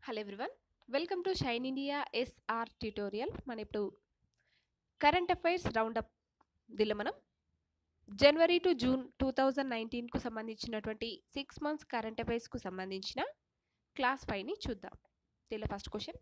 hello everyone welcome to Shine India SR tutorial మన ఇప్పుడు current affairs roundup దీనిలో మనం January to June two thousand నైన్టీన్కు సంబంధించినటువంటి సిక్స్ మంత్స్ కరెంట్ అఫైర్స్కు సంబంధించిన క్లాస్ ఫైవ్ని చూద్దాం దీనిలో ఫస్ట్ క్వశ్చన్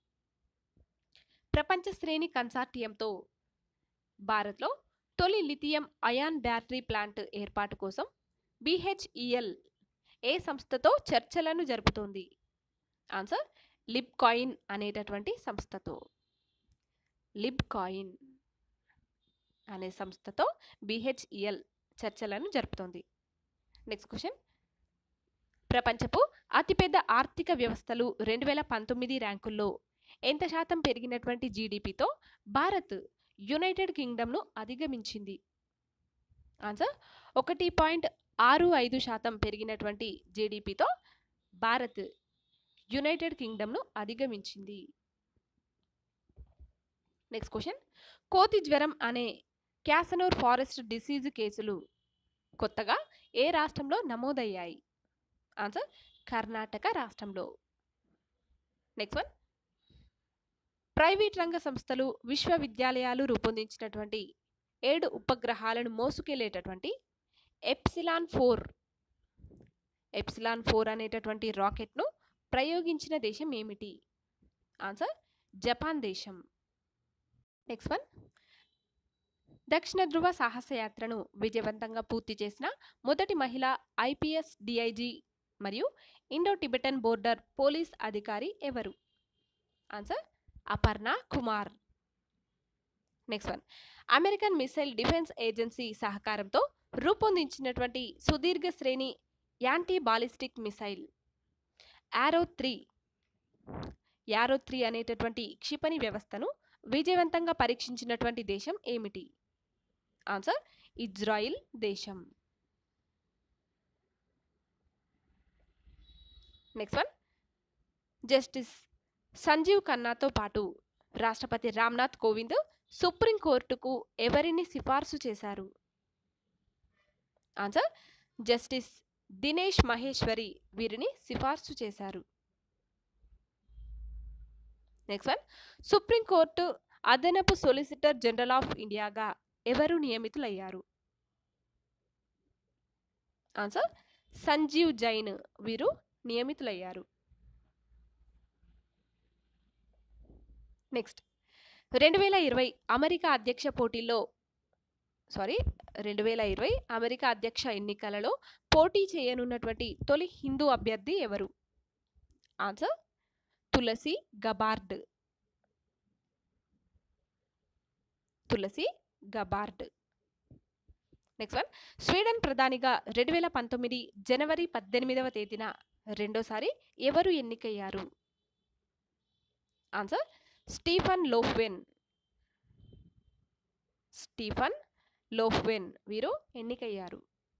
ప్రపంచ శ్రేణి కన్సార్టియంతో భారత్లో తొలి లిథియం అయాన్ బ్యాటరీ ప్లాంట్ ఏర్పాటు కోసం బిహెచ్ఈఎల్ ఏ సంస్థతో చర్చలను జరుపుతోంది ఆన్సర్ లిబ్ కాయిన్ అనేటటువంటి సంస్థతో లిబ్ కాయిన్ అనే సంస్థతో బిహెచ్ఈఎల్ చర్చలను జరుపుతోంది నెక్స్ట్ క్వశ్చన్ ప్రపంచపు అతిపెద్ద ఆర్థిక వ్యవస్థలు రెండు వేల పంతొమ్మిది ర్యాంకుల్లో ఎంత శాతం పెరిగినటువంటి జీడిపితో భారత్ యునైటెడ్ కింగ్డమ్ను అధిగమించింది ఆన్సర్ ఒకటి పాయింట్ ఆరు ఐదు శాతం పెరిగినటువంటి జీడిపితో భారత్ యునైటెడ్ కింగ్డమ్ను అధిగమించింది నెక్స్ట్ క్వశ్చన్ కోతి జ్వరం అనే క్యాసనోర్ ఫారెస్ట్ డిసీజ్ కేసులు కొత్తగా ఏ రాష్ట్రంలో నమోదయ్యాయి ఆన్సర్ కర్ణాటక రాష్ట్రంలో నెక్స్ట్ వన్ ప్రైవేట్ రంగ సంస్థలు విశ్వవిద్యాలయాలు రూపొందించినటువంటి ఏడు ఉపగ్రహాలను మోసుకెళ్లేటటువంటి ఎప్సిలాన్ ఫోర్ ఎప్సిలాన్ ఫోర్ అనేటటువంటి రాకెట్ను ప్రయోగించిన దేశం ఏమిటి ఆన్సర్ జపాన్ దేశం నెక్స్ట్ వన్ దక్షిణ ధృవ సాహసయాత్రను విజయవంతంగా పూర్తి చేసిన మొదటి మహిళ ఐపీఎస్ డిఐజీ మరియు ఇండో టిబెటన్ బోర్డర్ పోలీస్ అధికారి ఎవరు answer Aparna Kumar next one American missile defence agency సహకారంతో రూపొందించినటువంటి సుదీర్ఘ శ్రేణి anti ballistic missile Arrow three Arrow three అనేటటువంటి క్షిపణి వ్యవస్థను విజయవంతంగా పరీక్షించినటువంటి దేశం ఏమిటి ఆన్సర్ ఇజ్రాయిల్ దేశం నెక్స్ట్ వన్ జస్టిస్ సంజీవ్ ఖన్నాతో పాటు రాష్ట్రపతి రామ్నాథ్ కోవింద్ సుప్రీంకోర్టుకు ఎవరిని సిఫార్సు చేశారు ఆన్సర్ జస్టిస్ దినేష్ మహేశ్వరి వీరిని సిఫార్సు చేశారు నెక్స్ట్ వన్ సుప్రీంకోర్టు అదనపు సొలిసిటర్ జనరల్ ఆఫ్ ఇండియాగా ఎవరు నియమితులయ్యారు ఆన్సర్ సంజీవ్ జైన్ వీరు నియమితులయ్యారు నెక్స్ట్ రెండు వేల ఇరవై అమెరికా అధ్యక్ష పోటీల్లో సారీ రెండు వేల ఇరవై అమెరికా అధ్యక్ష ఎన్నికలలో పోటీ చేయనున్నటువంటి తొలి హిందూ అభ్యర్థి ఎవరు answer Tulsi Gabbard Tulsi Gabbard next one Sweden ప్రధానిగా రెండు వేల పంతొమ్మిది జనవరి పద్దెనిమిదవ తేదీన రెండోసారి ఎవరు ఎన్నికయ్యారు answer Stefan Lofven Stefan Lofven వీరు ఎన్నికయ్యారు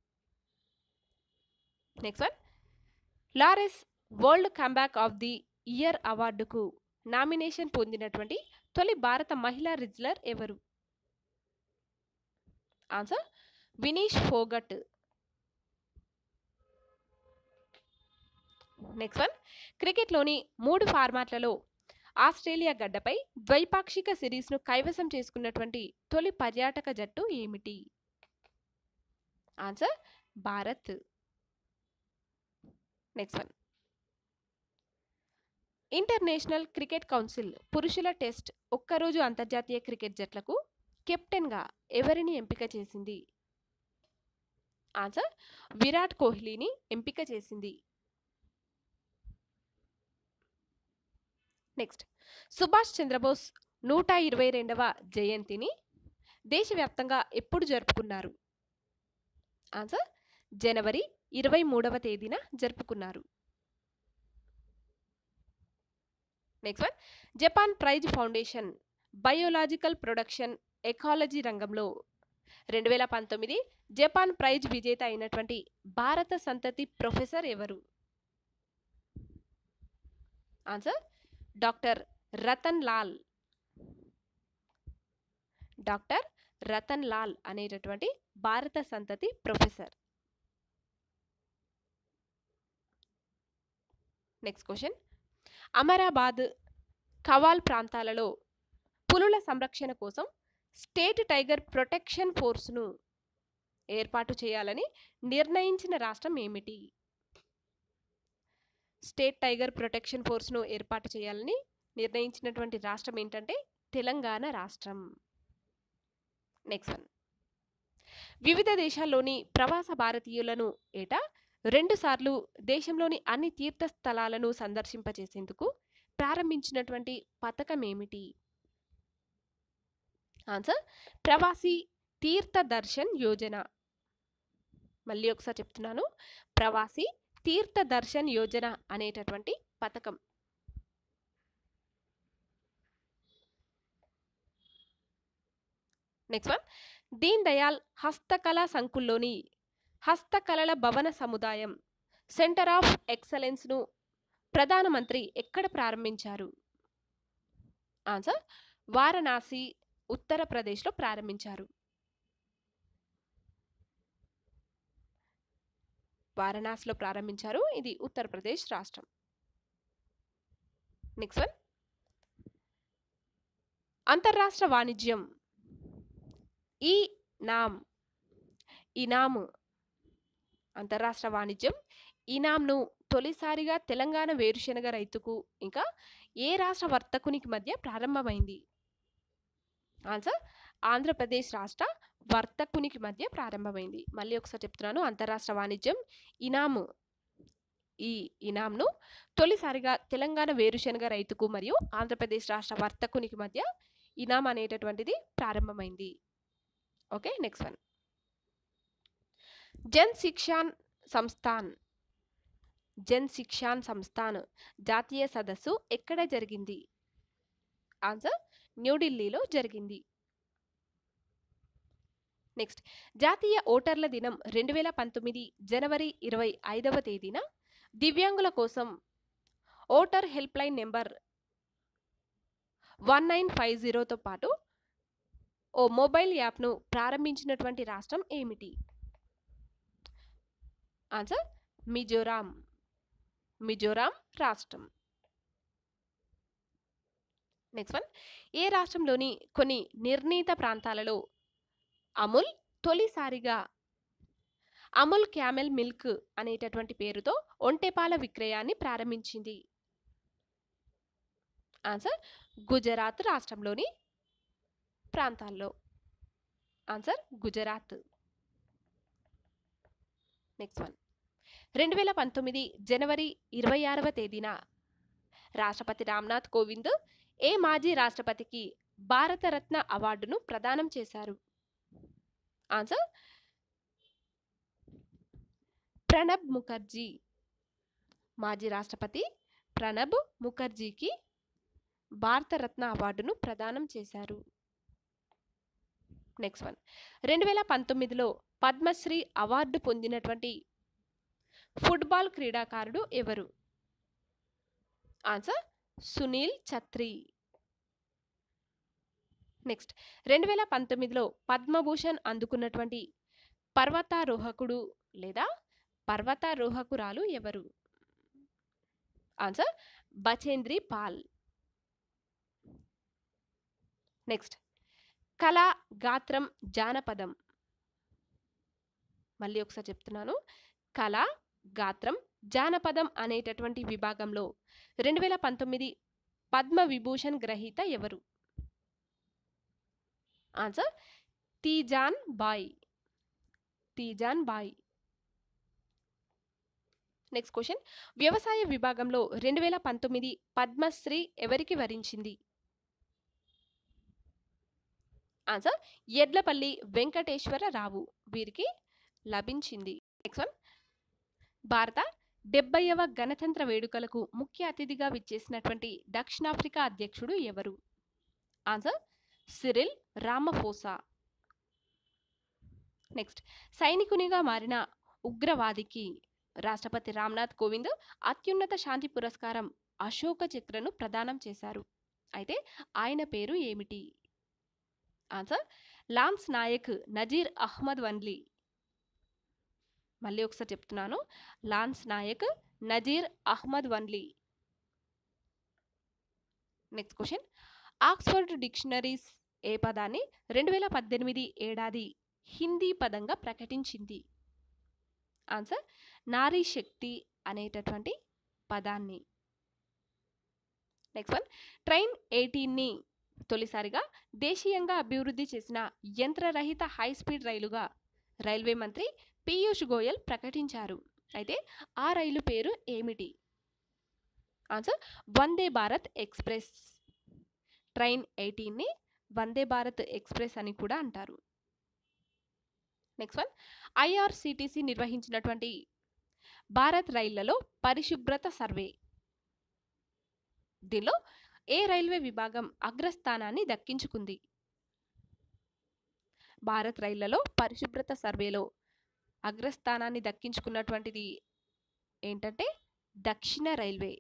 next one Laureus world comeback of the year అవార్డుకు నామినేషన్ పొందినటువంటి తొలి భారత మహిళా రిజ్లర్ ఎవరు answer Vinesh Phogat next one క్రికెట్లోని మూడు ఫార్మాట్లలో ఆస్ట్రేలియా గడ్డపై ద్వైపాక్షిక సిరీస్ను కైవసం చేసుకున్నటువంటి తొలి పర్యాటక జట్టు ఏమిటి answer Bharat next one International Cricket Council పురుషుల టెస్ట్ ఒక్కరోజు అంతర్జాతీయ క్రికెట్ జట్లకు కెప్టెన్గా ఎవరిని ఎంపిక చేసింది ఆన్సర్ విరాట్ కోహ్లీని ఎంపిక చేసింది నెక్స్ట్ సుభాష్ చంద్రబోస్ నూట ఇరవై రెండవ జయంతిని దేశవ్యాప్తంగా ఎప్పుడు జరుపుకున్నారు ఆన్సర్ జనవరి ఇరవై మూడవ తేదీన జరుపుకున్నారు next one Japan prize foundation biological production ecology రంగంలో రెండు వేల పంతొమ్మిది జపాన్ ప్రైజ్ విజేత అయినటువంటి భారత సంతతి ప్రొఫెసర్ ఎవరు answer doctor Ratan Lal doctor Ratan Lal అనేటటువంటి భారత సంతతి professor next question Amrabad Kawal ప్రాంతాలలో పులుల సంరక్షణ కోసం స్టేట్ టైగర్ ప్రొటెక్షన్ ఫోర్స్ను ఏర్పాటు చేయాలని నిర్ణయించిన రాష్ట్రం ఏమిటి స్టేట్ టైగర్ ప్రొటెక్షన్ ఫోర్స్ను ఏర్పాటు చేయాలని నిర్ణయించినటువంటి రాష్ట్రం ఏంటంటే తెలంగాణ రాష్ట్రం నెక్స్ట్ వన్ వివిధ దేశాల్లోని ప్రవాస భారతీయులను ఏటా రెండుసార్లు దేశంలోని అన్ని తీర్థ స్థలాలను సందర్శింపచేసేందుకు ప్రారంభించినటువంటి పథకం ఏమిటి ఆన్సర్ ప్రవాసీ తీర్థ దర్శన్ యోజన మళ్ళీ ఒకసారి చెప్తున్నాను ప్రవాసీ తీర్థ దర్శన్ యోజన అనేటటువంటి పథకం నెక్స్ట్ వన్ దీన్ దయాల్ హస్తకళా సంకుల్లోని హస్తకళల భవన సముదాయం సెంటర్ ఆఫ్ ఎక్సలెన్స్ను ప్రధానమంత్రి ఎక్కడ ప్రారంభించారు ఆన్సర్ వారణాసి ఉత్తరప్రదేశ్లో ప్రారంభించారు వారణాసిలో ప్రారంభించారు ఇది ఉత్తరప్రదేశ్ రాష్ట్రం నెక్స్ట్ వన్ అంతర్రాష్ట్ర వాణిజ్యం ఈ నామ్ ఇనాము అంతర్రాష్ట్ర వాణిజ్యం ఇనాంను తొలిసారిగా తెలంగాణ వేరుశెనగ రైతుకు ఇంకా ఏ రాష్ట్ర వర్తకునికి మధ్య ప్రారంభమైంది ఆన్సర్ ఆంధ్రప్రదేశ్ రాష్ట్ర వర్తకునికి మధ్య ప్రారంభమైంది మళ్ళీ ఒకసారి చెప్తున్నాను అంతర్రాష్ట్ర వాణిజ్యం ఇనాము ఈ ఇనాంను తొలిసారిగా తెలంగాణ వేరుశెనగ రైతుకు మరియు ఆంధ్రప్రదేశ్ రాష్ట్ర వర్తకునికి మధ్య ఇనాం అనేటటువంటిది ప్రారంభమైంది okay next one Jan Shikshan Sansthan Jan Shikshan Sansthan జాతీయ సదస్సు ఎక్కడ జరిగింది ఆన్సర్ న్యూఢిల్లీలో జరిగింది నెక్స్ట్ జాతీయ ఓటర్ల దినం రెండు వేల పంతొమ్మిది జనవరి ఇరవై ఐదవ తేదీన దివ్యాంగుల కోసం voter help line number one nine five జీరోతో పాటు ఓ మొబైల్ యాప్ను ప్రారంభించినటువంటి రాష్ట్రం ఏమిటి ఆన్సర్ మిజోరాం మిజోరాం రాష్ట్రం నెక్స్ట్ వన్ ఏ రాష్ట్రంలోని కొన్ని నిర్ణీత ప్రాంతాలలో అముల్ తొలిసారిగా అముల్ క్యామెల్ మిల్క్ అనేటటువంటి పేరుతో ఒంటెపాల విక్రయాన్ని ప్రారంభించింది ఆన్సర్ గుజరాత్ రాష్ట్రంలోని ప్రాంతాల్లో ఆన్సర్ గుజరాత్ నెక్స్ట్ వన్ రెండు వేల పంతొమ్మిది జనవరి ఇరవై ఆరవ తేదీన రాష్ట్రపతి రామ్నాథ్ కోవింద్ ఏ మాజీ రాష్ట్రపతికి భారతరత్న అవార్డును ప్రదానం చేశారు ఆన్సర్ ప్రణబ్ ముఖర్జీ మాజీ రాష్ట్రపతి ప్రణబ్ ముఖర్జీకి భారతరత్న అవార్డును ప్రదానం చేశారు నెక్స్ట్ వన్ రెండు వేల పంతొమ్మిదిలో పద్మశ్రీ అవార్డు పొందినటువంటి ఫుట్బాల్ క్రీడాకారుడు ఎవరు ఆన్సర్ సునీల్ ఛత్రి నెక్స్ట్ రెండు వేల పంతొమ్మిదిలో పద్మభూషణ్ అందుకున్నటువంటి పర్వతారోహకుడు లేదా పర్వతారోహకురాలు ఎవరు ఆన్సర్ బచేంద్రి పాల్ నెక్స్ట్ కళ గాత్రం జానపదం మళ్ళీ ఒకసారి చెప్తున్నాను కళ గాత్రం జానపదం అనేటటువంటి విభాగంలో రెండు వేల పంతొమ్మిది పద్మ విభూషణ్ గ్రహీత ఎవరు answer Teejan Bai Teejan Bai next question వ్యవసాయ విభాగంలో రెండు వేల పంతొమ్మిది పద్మశ్రీ ఎవరికి వరించింది ఆన్సర్ ఎడ్లపల్లి వెంకటేశ్వర రావు వీరికి లభించింది నెక్స్ట్ వన్ భారత డెబ్బైవ గణతంత్ర వేడుకలకు ముఖ్య అతిథిగా విచ్చేసినటువంటి దక్షిణాఫ్రికా అధ్యక్షుడు ఎవరు ఆన్సర్ సిరిల్ రామఫోసా నెక్స్ట్ సైనికునిగా మారిన ఉగ్రవాదికి రాష్ట్రపతి రామ్నాథ్ కోవింద్ అత్యున్నత శాంతి పురస్కారం అశోక చక్రను ప్రదానం చేశారు అయితే ఆయన పేరు ఏమిటి ఆన్సర్ లాన్స్ నాయక్ నజీర్ అహ్మద్ వన్లీ మళ్ళీ ఒకసారి చెప్తున్నాను lance Naik Nazir Ahmad Wani next question Oxford dictionaries ఏ పదాన్ని రెండు వేల పద్దెనిమిది ఏడాది హిందీ పదంగా ప్రకటించింది ఆన్సర్ నారీ శక్తి అనేటటువంటి పదాన్ని నెక్స్ట్ వన్ ట్రైన్ ఎయిటీన్ని తొలిసారిగా దేశీయంగా అభివృద్ధి చేసిన యంత్రరహిత హై స్పీడ్ రైలుగా రైల్వే మంత్రి పీయూష్ గోయల్ ప్రకటించారు అయితే ఆ రైలు పేరు ఏమిటి answer Vande Bharat express train ఎయిటీన్ని వందే భారత్ ఎక్స్ప్రెస్ అని కూడా అంటారు నెక్స్ట్ వన్ ఐఆర్సిటిసి నిర్వహించినటువంటి భారత్ రైళ్లలో పరిశుభ్రత సర్వే దీనిలో ఏ రైల్వే విభాగం అగ్రస్థానాన్ని దక్కించుకుంది భారత్ రైళ్లలో పరిశుభ్రత సర్వేలో అగ్రస్థానాన్ని దక్కించుకున్నటువంటిది ఏంటంటే దక్షిణ రైల్వే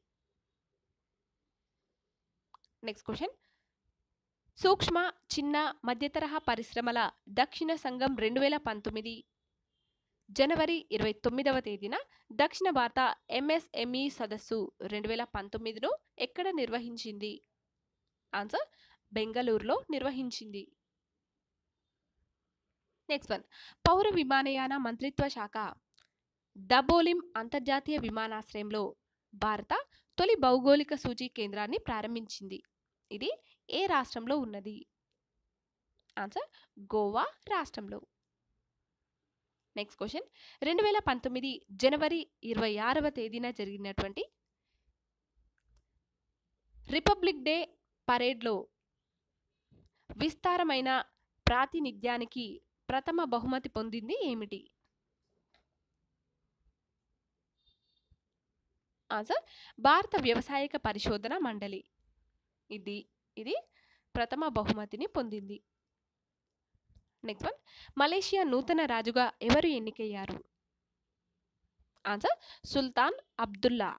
నెక్స్ట్ క్వశ్చన్ సూక్ష్మ చిన్న మధ్యతరహా పరిశ్రమల దక్షిణ సంఘం రెండు వేల పంతొమ్మిది జనవరి ఇరవై తొమ్మిదవ తేదీన దక్షిణ భారత ఎంఎస్ఎంఈ సదస్సు రెండు వేల పంతొమ్మిదిను ఎక్కడ నిర్వహించింది ఆన్సర్ బెంగళూరులో నిర్వహించింది నెక్స్ట్ వన్ పౌర విమానయాన మంత్రిత్వ శాఖ డబోలిం అంతర్జాతీయ విమానాశ్రయంలో భారత తొలి భౌగోళిక సూచీ కేంద్రాన్ని ప్రారంభించింది ఇది ఏ రాష్ట్రంలో ఉన్నది ఆన్సర్ గోవా రాష్ట్రంలో నెక్స్ట్ క్వశ్చన్ రెండు వేల పంతొమ్మిది జనవరి ఇరవై ఆరవ తేదీన జరిగినటువంటి రిపబ్లిక్ డే పరేడ్లో విస్తారమైన ప్రాతినిధ్యానికి ప్రథమ బహుమతి పొందింది ఏమిటి ఆన్సర్ భారత వ్యవసాయక పరిశోధన మండలి ఇది ఇది ప్రథమ బహుమతిని పొందింది నెక్స్ట్ వన్ మలేషియా నూతన రాజుగా ఎవరు ఎన్నికయ్యారు ఆన్సర్ సుల్తాన్ అబ్దుల్లా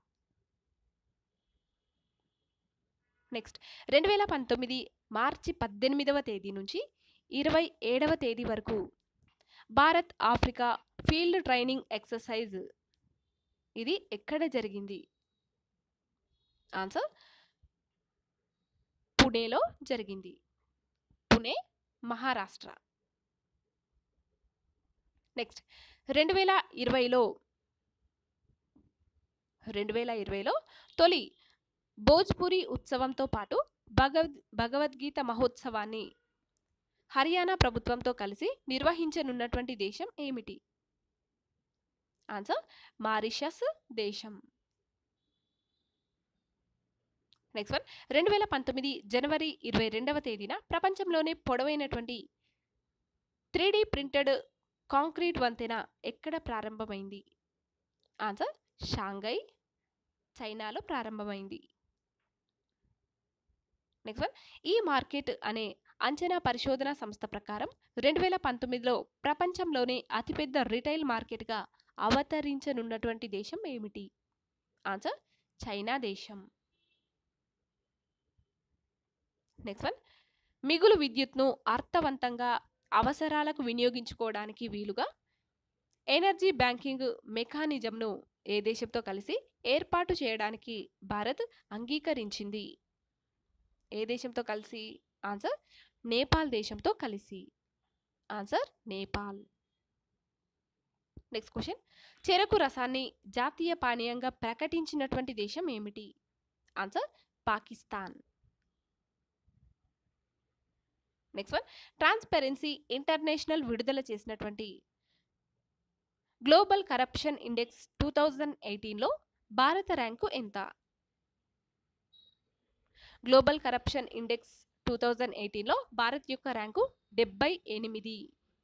నెక్స్ట్ రెండు వేల పంతొమ్మిది మార్చి పద్దెనిమిదవ తేదీ నుంచి ఇరవై ఏడవ తేదీ వరకు Bharat Africa field training exercise ఇది ఎక్కడ జరిగింది ఆన్సర్ పుణేలో జరిగింది పుణే మహారాష్ట్ర నెక్స్ట్ రెండు వేల ఇరవైలో రెండు వేల ఇరవైలో తొలి భోజ్పురి ఉత్సవంతో పాటు భగవద్ భగవద్గీత మహోత్సవాన్ని హర్యానా ప్రభుత్వంతో కలిసి నిర్వహించనున్నటువంటి దేశం ఏమిటి ఆన్సర్ మారిషస్ దేశం నెక్స్ట్ వన్ రెండు వేల పంతొమ్మిది జనవరి ఇరవై రెండవ తేదీన ప్రపంచంలోనే పొడవైనటువంటి త్రీ డి ప్రింటెడ్ కాంక్రీట్ వంతెన ఎక్కడ ప్రారంభమైంది ఆన్సర్ షాంఘై చైనాలో ప్రారంభమైంది నెక్స్ట్ వన్ ఈ మార్కెట్ అనే అంచనా పరిశోధన సంస్థ ప్రకారం రెండు వేల పంతొమ్మిదిలో ప్రపంచంలోనే అతిపెద్ద రిటైల్ మార్కెట్గా అవతరించనున్నటువంటి దేశం ఏమిటి ఆన్సర్ చైనా దేశం నెక్స్ట్ వన్ మిగులు విద్యుత్ను అర్థవంతంగా అవసరాలకు వినియోగించుకోవడానికి వీలుగా ఎనర్జీ బ్యాంకింగ్ మెకానిజంను ఏ దేశంతో కలిసి ఏర్పాటు చేయడానికి భారత్ అంగీకరించింది ఏ దేశంతో కలిసి ఆన్సర్ నేపాల్ దేశంతో కలిసి ఆన్సర్ నేపాల్ నెక్స్ట్ క్వశ్చన్ చెరకు రసాన్ని జాతీయ పానీయంగా ప్రకటించినటువంటి దేశం ఏమిటి answer Pakistan next one transparency international విడుదల చేసినటువంటి global corruption index two thousand ఎయిటీన్లో భారత ర్యాంకు ఎంత global corruption index two thousand ఎయిటీన్లో భారత్ యొక్క ర్యాంకు డెబ్బై ఎనిమిది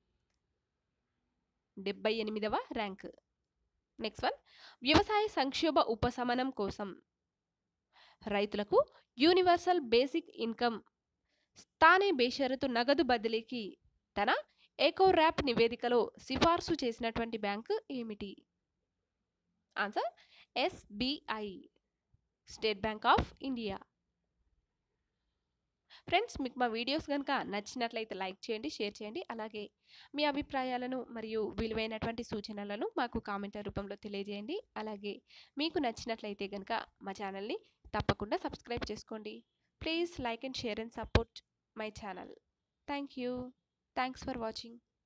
డెబ్బై ఎనిమిదవ ర్యాంక్ నెక్స్ట్ వన్ వ్యవసాయ సంక్షోభ ఉపశమనం కోసం రైతులకు యూనివర్సల్ బేసిక్ ఇన్కమ్ స్థానే బేషరతు నగదు బదిలీకి తన ఎకో ర్యాప్ నివేదికలో సిఫార్సు చేసినటువంటి బ్యాంకు ఏమిటి answer SBI state bank of India friends మీకు మా వీడియోస్ కనుక నచ్చినట్లయితే లైక్ చేయండి షేర్ చేయండి అలాగే మీ అభిప్రాయాలను మరియు విలువైనటువంటి సూచనలను మాకు కామెంట్ రూపంలో తెలియజేయండి అలాగే మీకు నచ్చినట్లయితే కనుక మా ఛానల్ని తప్పకుండా సబ్స్క్రైబ్ చేసుకోండి please like and share and support my channel thank you thanks for watching